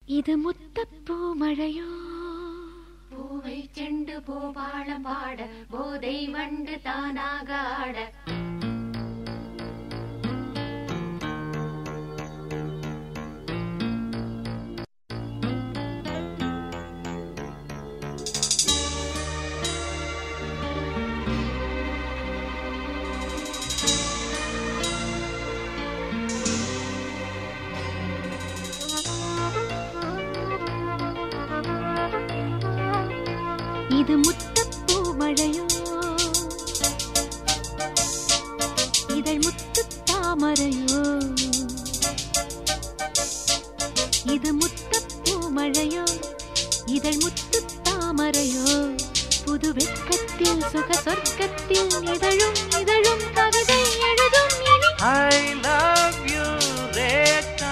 இது முத்தப்பூ மழையோ பூவை செண்டு பூபாளம் பாட போதை வண்டு தானாக ஆட இது முத்தப்பூ மழையோ இதழ் முத்து தாமரையோ இது முத்தப்பூ மழையோ இதழ் முத்து தாமரையோ புது வெட்கத்தில் சுக சொர்க்கத்தில் இதழும் இதழும் கவிதை எழுதும் இனி I love you, Rekha.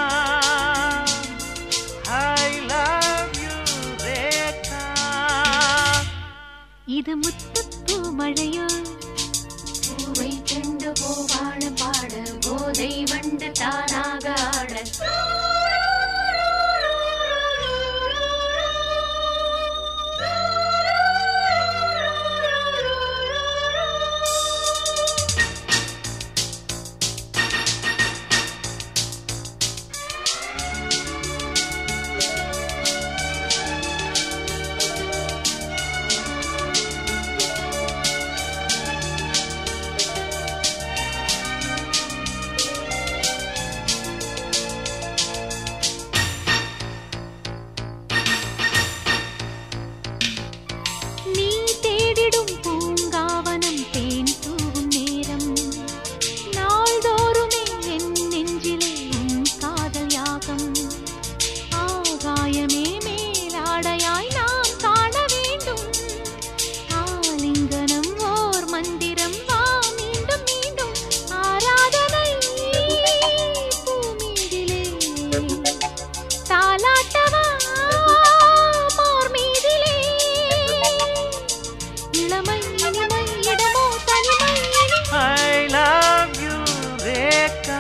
I love you, Rekha. இது முத்தப்பூ மழையோ பூவை செண்டு பூபாளம் பாட போதை வண்டு தானாக ஆட நீ தேடிடும் பூங்காவனம் தேன் தூவும் நேரம் நாள்தோறுமே என் நெஞ்சிலே உன் காதல் யாகம் ஆகாயமே மேலாடையாய் நாம் காண வேண்டும் ஆலிங்கனம் ஓர் மந்திரம் வா மீண்டும் மீண்டும் ஆராதனை பூமீதிலே தாலாட்டவா மார் மீதிலே இளமை இனிமை இடமோ தனிமை இனி I love you, Rekha.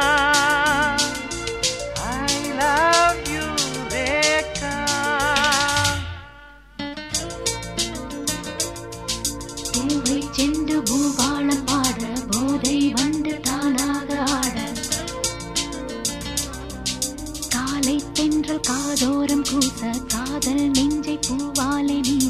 I love you, Rekha. பூவை செண்டு பூபாளம் பாட போதை வண்டு தானாக ஆட காலை தென்றல் காதோரம் கூச காதல் நெஞ்சை பூவாலே நீவ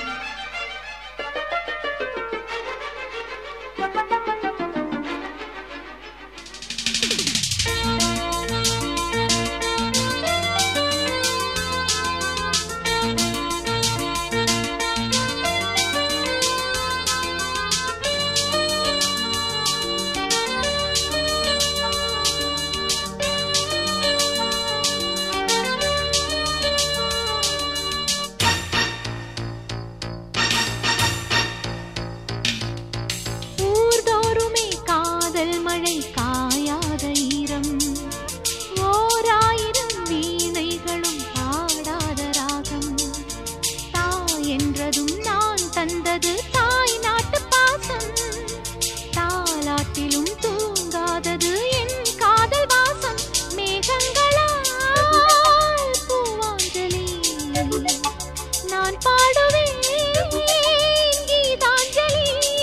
ஊர்தோறுமே காதல் மழை காயாத ஈரம் ஓராயிரம் வீணைகளும் பாடாத ராகம் தாய் என்றதும் நான் தந்தது தாய் நாட்டு பாசம் தாலாட்டிலும் தூங்காதது என் காதல் வாசம் மேகங்களால் பூவாஞ்சலி நான் பாடுவேன் கீதாஞ்சலி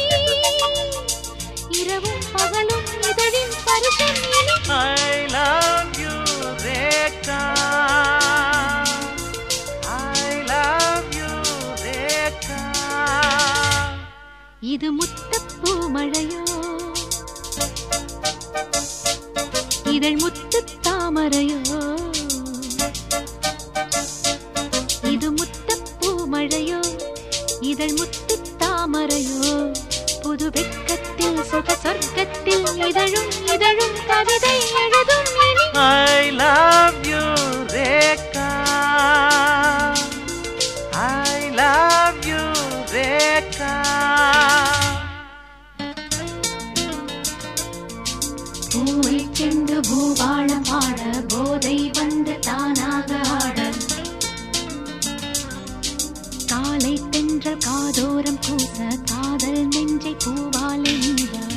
இரவும் பகலும் இதழின் பரிசம் இனி I love you, Rekha. I love you, Rekha. இது முத்தப்பூ மழையோ இதழ் முத்து தாமரையோ இது முத்தப்பூ மழையோ இதழ் முத்து தாமரையோ புது வெட்கத்தில் சுக சொர்க்கத்தில் இதழும் இதழும் கவிதை எழுதும் இனி I love you, Rekha. I love you, Rekha. பூவை செண்டு பூபாளம் பாட போதை வண்டு தானாக ஆட காலை தென்றல் காதோரம் கூச காதல் நெஞ்சை பூவாலே நீவ